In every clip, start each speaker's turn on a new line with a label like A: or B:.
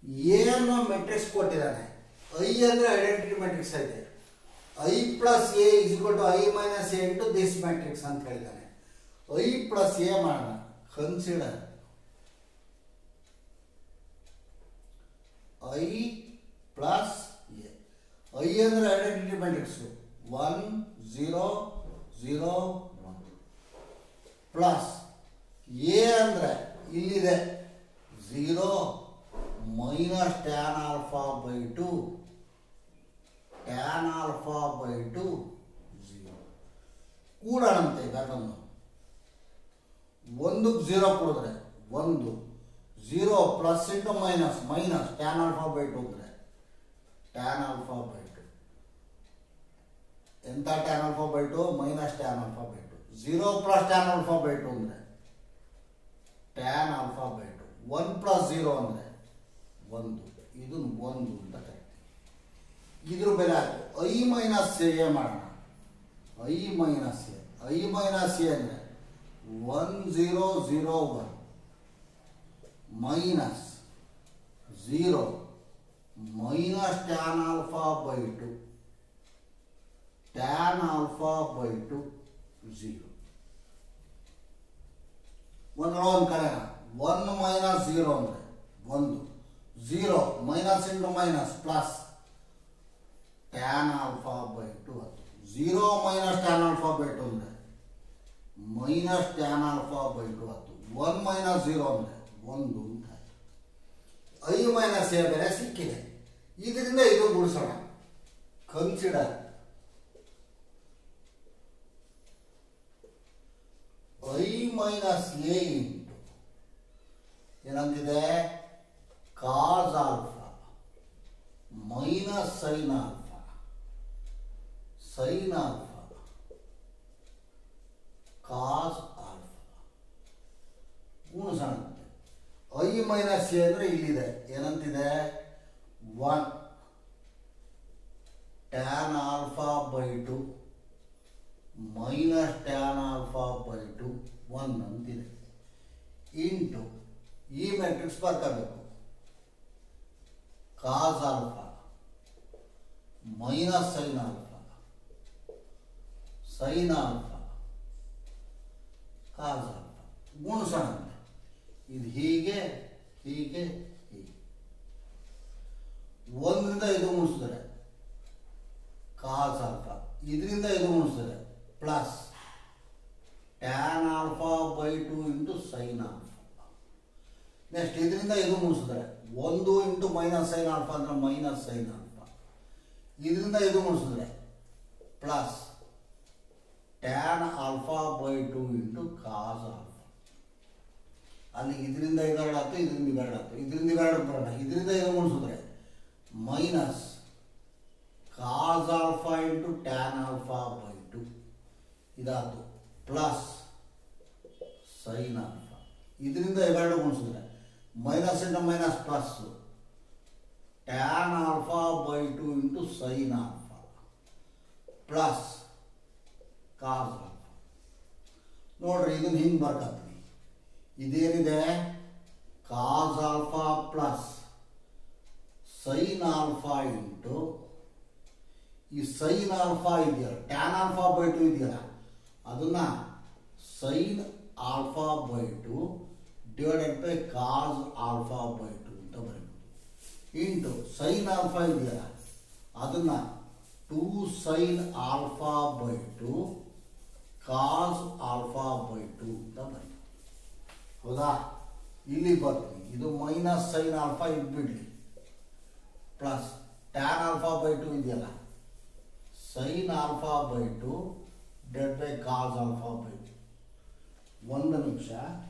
A: A ಅನ್ನೋ matrix ಕೊಟ್ಟಿದ್ದಾನೆ I ಅಂದರೆ ಐಡೆಂಟಿಟಿ ಮೆಟ್ರಿಕ್ಸ್ ಐತೆ I plus A is to I minus A into this matrix ಅಂತ ಹೇಳಿದ್ದಾನೆ ಐ ಪ್ಲಸ್ ಎ ಮಾಡೋಣ consider I plus A I ಅಂದರೆ identity matrix one zero zero one plus A ಅಂದರೆ ಇಲ್ಲಿದೆ zero minus tan alpha by two tan alpha by two zero ಕೂಡಣಂತೆ ಇದನ್ನು ಒಂದಕ್ಕೆ zero ಕೊಡಿದ್ರೆ ಒಂದು zero plus into minus minus tan alpha by two ಅಂದರೆ tan alpha by to ಎಂಥ tan alpha by two minus tan alpha by two zero plus tan alpha by two ಅಂದರೆ tan alpha by two one plus zero ಅಂದರೆ ಒಂದು ಇದನ್ನು ಒಂದು ಅಂತ ಕರಿತೀವಿ ಇದ್ರ ಬೆಲೆ ಆಯಿತು ಐ ಮೈನಸ್ ಎ ಮಾಡೋಣ I minus A I minus A ಅಂದರೆ one zero zero one minus zero minus tan alpha by two tan alpha by two zero ಒಂದು ಒಂದು ಕಡೆ ಒನ್ ಮೈನಸ್ ಝೀರೋ ಅಂದರೆ ಒಂದು zero minus into minus plus tan alpha by two ಹತ್ತು zero minus tan alpha by two ಅಂದರೆ minus tan alpha by two ಹತ್ತು one minus zero ಅಂದರೆ ಒಂದು ಅಂತ ಆಯ್ತು. ಐ ಮೈನಸ್ ಎ ಬೆಲೆ ಸಿಕ್ಕಿದೆ ಇದರಿಂದ ಇದು ಗುಡಿಸೋಣ consider I minus A into ಏನಂತಿದೆ cos alpha minus sine alpha sine alpha cos alpha ಗುಣಿಸೋಣಂತೆ ಐ ಮೈನಸ್ ಎ ಅಂದರೆ ಇಲ್ಲಿದೆ ಏನಂತಿದೆ one tan alpha by two minus tan alpha by two one ಅಂತಿದೆ ಇಂಟು ಈ ಮ್ಯಾಟ್ರಿಕ್ಸ್ ಬರ್ಕೋಬೇಕು cos alpha minus sine alpha sine alpha cos alpha ಗುಣಿಸೋಣಂತೆ ಇದು ಹೀಗೆ ಹೀಗೆ ಹೀಗೆ ಒಂದರಿಂದ ಇದು ಗುಣಿಸಿದ್ರೆ ಕಾಸ್ ಆಲ್ಫಾ ಇದರಿಂದ ಇದು ಗುಣಿಸಿದ್ರೆ plus tan alpha by two into sine alpha next ಇದರಿಂದ ಇದು ಮುಗಿಸಿದ್ರೆ ಒಂದು ಇಂಟು ಮೈನಸ್ ಸೈನ್ ಆಲ್ಫಾ ಅಂದ್ರೆ ಮೈನಸ್ ಸೈನ್ ಆಲ್ಫಾ ಇದರಿಂದ ಇದು ಮುಗಿಸಿದ್ರೆ plus tan alpha by two into cos alpha ಅಲ್ಲಿ ಇದರಿಂದ ಇವೆರಡಾಯ್ತು ಇದರಿಂದ ಇವೆರಡಾಯ್ತು ಇದರಿಂದ ಇವೆರಡು ಬರೋಣ ಇದರಿಂದ ಇದು ಮುಗಿಸಿದ್ರೆ minus cos alpha into tan alpha by two ಇದಾಯ್ತು ಪ್ಲಸ್ ಸೈನ್ ಆಲ್ಫಾ ಇದರಿಂದ ಇವೆರಡು ಗುಣಿಸಿದ್ರೆ minus into minus plus tan alpha by two into sine alpha plus cos alpha ನೋಡ್ರಿ ಇದನ್ನ ಹಿಂಗೆ ಬರ್ಕತ್ತೀನಿ ಇದೇನಿದೆ cos alpha plus sine alpha into ಈ ಸೈನ್ ಆಲ್ಫಾ ಇದೆಯಲ್ಲ ಟ್ಯಾನ್ ಆಲ್ಫಾ ಬೈ ಟು ಇದೆಯಲ್ಲ ಅದನ್ನ sine alpha by two divided by cos alpha by two ಅಂತ ಬರೀಬೋದು ಇಂಟು ಸೈನ್ ಆಲ್ಫಾ ಇದೆಯಲ್ಲ ಅದನ್ನ two sine alpha by two cos alpha by two ಅಂತ ಬರೀಬೋದು ಹೌದಾ ಇಲ್ಲಿ ಬರ್ತೀನಿ ಇದು ಮೈನಸ್ ಸೈನ್ ಆಲ್ಫಾ ಇದು ಬಿಡಲಿ plus tan alpha by two ಇದೆಯಲ್ಲ sine alpha by two divided by cos alpha by two ಒಂದು ನಿಮಿಷ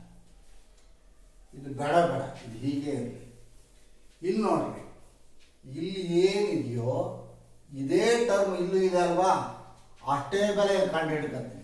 A: ಇದು ಬೇಡ ಬೇಡ ಇದು ಹೀಗೆ ಇರಲಿ ಇಲ್ಲಿ ನೋಡ್ರಿ ಇಲ್ಲಿ ಏನಿದೆಯೋ ಇದೇ ಟರ್ಮ್ ಇಲ್ಲೂ ಇದೆ ಅಲ್ವಾ ಅಷ್ಟೇ ಬೆಲೆ ಕಂಡು ಹಿಡ್ಕತ್ತೀನಿ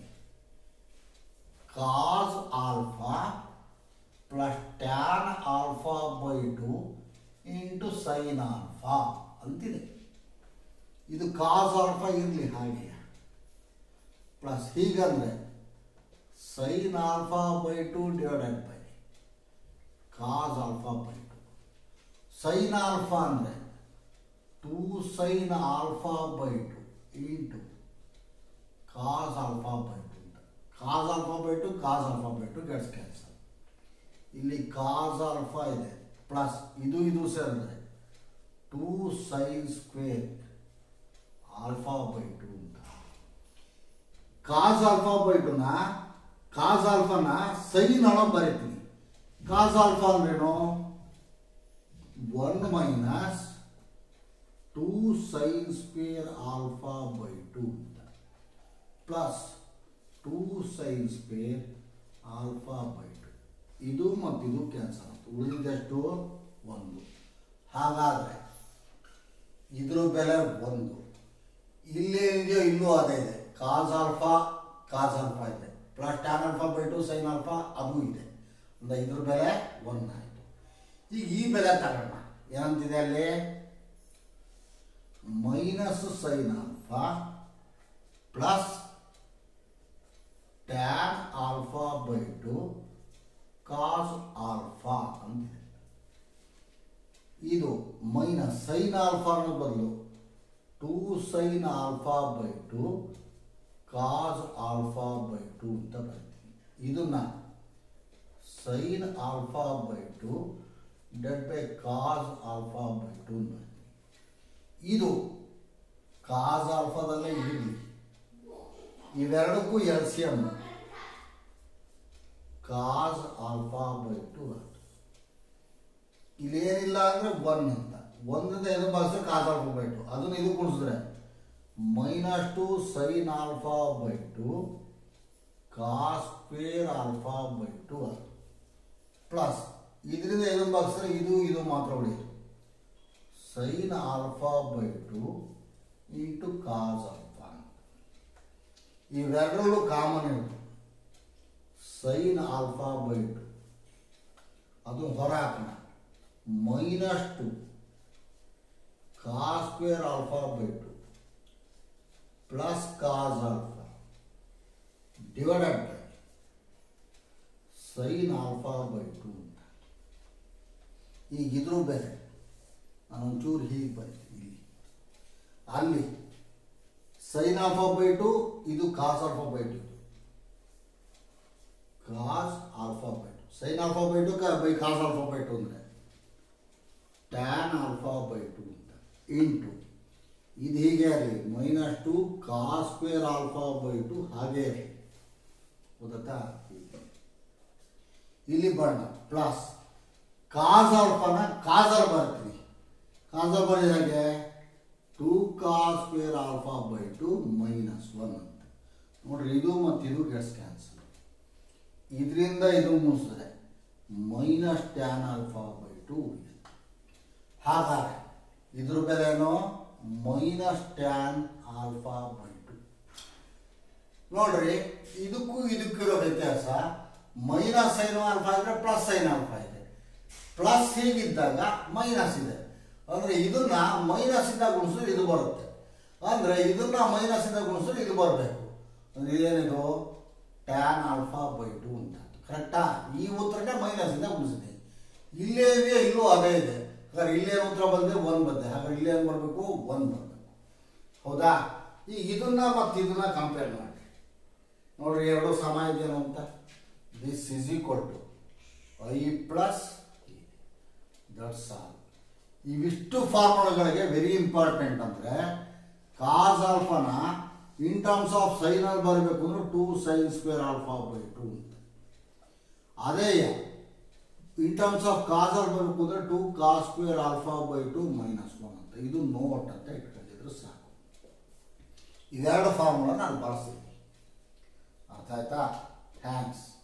A: cos alpha plus tan alpha by two into sine alpha ಅಂತಿದೆ ಇದು ಕಾಸ್ ಆಲ್ಫಾ ಇರಲಿ ಹಾಗೆ ಪ್ಲಸ್ ಹೀಗಂದ್ರೆ sine alpha by two divided by cos alpha by two sine alpha ಅಂದರೆ two sine alpha by two into cos alpha by two ಅಂತ cos alpha by two cos alpha by two gets cancel ಇಲ್ಲಿ cos alpha ಇದೆ plus ಇದು ಇದು ಸೇರಿದ್ರೆ two sine square alpha by two ಅಂತ cos alpha by ಟುನ cos ಆಲ್ಫಾನ sine ಒಳಗೆ ಬರೀತೀನಿ ಕಾಸ್ ಆಲ್ಫಾ ಅಂದ್ರೇನು one minus two sine square alpha by two ಅಂತ plus two sine square alpha by two ಇದು ಮತ್ತು ಇದು ಕ್ಯಾನ್ಸಲ್ ಆಯ್ತು ಉಳಿದಷ್ಟು ಒಂದು ಹಾಗಾದರೆ ಇದ್ರ ಬೆಲೆ ಒಂದು ಇಲ್ಲೇನಿದೆಯೋ ಇಲ್ಲೂ ಅದೇ ಇದೆ ಕಾಸ್ ಆಲ್ಫಾ ಕಾಸ್ ಆಲ್ಫಾ ಇದೆ plus tan alpha by two sine alpha ಅದು ಇದೆ ಅಂದ್ರೆ ಇದ್ರ ಬೆಲೆ ಒನ್ ಆಯಿತು ಈಗ ಈ ಬೆಲೆ ತಗೋಣ ಏನಂತಿದೆ ಅಲ್ಲಿ minus sine alpha plus tan alpha by two cos alpha ಅಂತಿದೆ ಇದು ಮೈನಸ್ ಸೈನ್ ಆಲ್ಫಾನ ಬದಲು two sine alpha by two cos alpha by two ಅಂತ ಬರ್ತೀನಿ ಇದನ್ನ sine alpha by two divided by cos alpha by two ಬರ್ತೀನಿ ಇದು cos ಆಲ್ಫಾದಲ್ಲೇ ಇರಲಿ ಇವೆರಡಕ್ಕೂ L C M cos alpha by two ಅಂತ ಇಲ್ಲೇನಿಲ್ಲ ಅಂದ್ರೆ ಒನ್ ಅಂತ ಒಂದದ ಏನು ಭಾಷೆ ಕಾಸ್ ಆಲ್ಫಾ ಬೈ ಟು ಅದನ್ನ ಇದು ಕುಣಿಸಿದ್ರೆ minus two sine alpha by two cos square alpha by two ಅದು ಪ್ಲಸ್ ಇದರಿಂದ ಇದನ್ನು ಭಾಗಿಸಿದ್ರೆ ಇದು ಇದು ಮಾತ್ರ ಉಳಿಯಿತು sine alpha by two into cos alpha ಇವೆರಡರಲ್ಲೂ ಕಾಮನ್ ಇರುತ್ತೆ ಸೈನ್ ಆಲ್ಫಾ ಬೈ ಟು ಅದು ಹೊರ ಹಾಕೋಣ minus two cos square alpha by two plus cos alpha divided by sine alpha by two ಅಂತ ಈಗ ಇದ್ರ ಬೆಲೆ ನಾನು ಒಂಚೂರು ಹೀಗೆ ಬರೀತೀನಿ ಇಲ್ಲಿ ಅಲ್ಲಿ ಸೈನ್ ಆಲ್ಫಾ ಬೈ ಟು ಇದು cos alpha by two cos alpha by two sine alpha by two by cos alpha by two ಅಂದರೆ ಟ್ಯಾನ್ ಆಲ್ಫಾ ಬೈ ಟು ಅಂತ ಇಂಟು ಇದು ಹೀಗೆ ಇರಲಿ minus two cos square alpha by two ಹಾಗೆ ಇರಲಿ ಗೊತ್ತಾ ಇಲ್ಲಿ ಬಣ್ಣ ಪ್ಲಸ್ ಕಾಸ್ ಆಲ್ಫಾನ ಕಾಸರ್ ಬರ್ತೀನಿ ಕಾಸರ್ ಬರೆದಾಗೆ two cos square alpha by two minus one ಅಂತ ನೋಡ್ರಿ ಇದು ಮತ್ತು ಇದು ಗೆಟ್ಸ್ ಕ್ಯಾನ್ಸಲ್ ಇದರಿಂದ ಇದು ಮುಗಿಸಿದ್ರೆ minus tan alpha by two ಉಳಿಯುತ್ತೆ ಹಾಗಾದ್ರೆ ಇದ್ರ ಬೆಲೆ ಏನು minus tan alpha by two ನೋಡ್ರಿ ಇದಕ್ಕೂ ಇದಕ್ಕೂ ಇರೋ ವ್ಯತ್ಯಾಸ ಮೈನಸ್ ಸೈನ್ ಆಲ್ಫಾ ಇದ್ರೆ ಪ್ಲಸ್ ಸೈನ್ ಆಲ್ಫಾ ಇದೆ ಪ್ಲಸ್ ಹೀಗಿದ್ದಾಗ ಮೈನಸ್ ಇದೆ ಅಂದ್ರೆ ಇದನ್ನ ಮೈನಸ್ ಇಂದ ಗುಣಿಸಿದ್ರೆ ಇದು ಬರುತ್ತೆ ಅಂದ್ರೆ ಇದನ್ನ ಮೈನಸ್ ಇಂದ ಗುಣಿಸಿದ್ರೆ ಇದು ಬರಬೇಕು ಅಂದ್ರೆ ಇದೇನಿದು ಟ್ಯಾನ್ ಆಲ್ಫಾ ಬೈ ಟು ಅಂತ ಕರೆಕ್ಟಾ ಈ ಉತ್ತರಕ್ಕೆ ಮೈನಸ್ ಇಂದ ಗುಣಿಸಿದೆ ಇಲ್ಲೇ ಇದೆ ಇಲ್ಲೂ ಅದೇ ಇದೆ ಹಾಗಾದ್ರೆ ಇಲ್ಲೇ ಉತ್ತರ ಬಂದ್ರೆ ಒನ್ ಬಂದೆ ಹಾಗಾದ್ರೆ ಇಲ್ಲೇ ಏನು ಬರಬೇಕು ಒನ್ ಬರಬೇಕು ಹೌದಾ ಈಗ ಇದನ್ನ ಮತ್ತು ಇದನ್ನ ಕಂಪೇರ್ ಮಾಡಿ ನೋಡ್ರಿ ಎರಡು ಸಮ ಇದೆಯೇನು ಅಂತ this is equal to I plus that's all ಇವಿಷ್ಟು ಫಾರ್ಮುಲಾಗಳಿಗೆ ವೆರಿ ಇಂಪಾರ್ಟೆಂಟ್ ಅಂದರೆ ಕಾಸ್ ಆಲ್ಫಾನ ಇನ್ ಟರ್ಮ್ಸ್ ಆಫ್ ಸೈನಲ್ಲಿ ಬರಬೇಕು ಅಂದ್ರೆ two sine square alpha by two ಅಂತ ಅದೇ ಇನ್ ಟರ್ಮ್ಸ್ ಆಫ್ ಕಾಸಲ್ಲಿ ಬರಬೇಕು ಅಂದರೆ two cos square alpha by two minus one ಅಂತ ಇದು ನೋಟ್ ಅಂತ ಇಟ್ಕೊಂಡಿದ್ರು ಸಾಕು ಇವೆರಡು ಫಾರ್ಮುಲಾ ನಾನು ಬಳಸ್ತೀನಿ ಅರ್ಥ ಆಯ್ತಾ ಥ್ಯಾಂಕ್ಸ್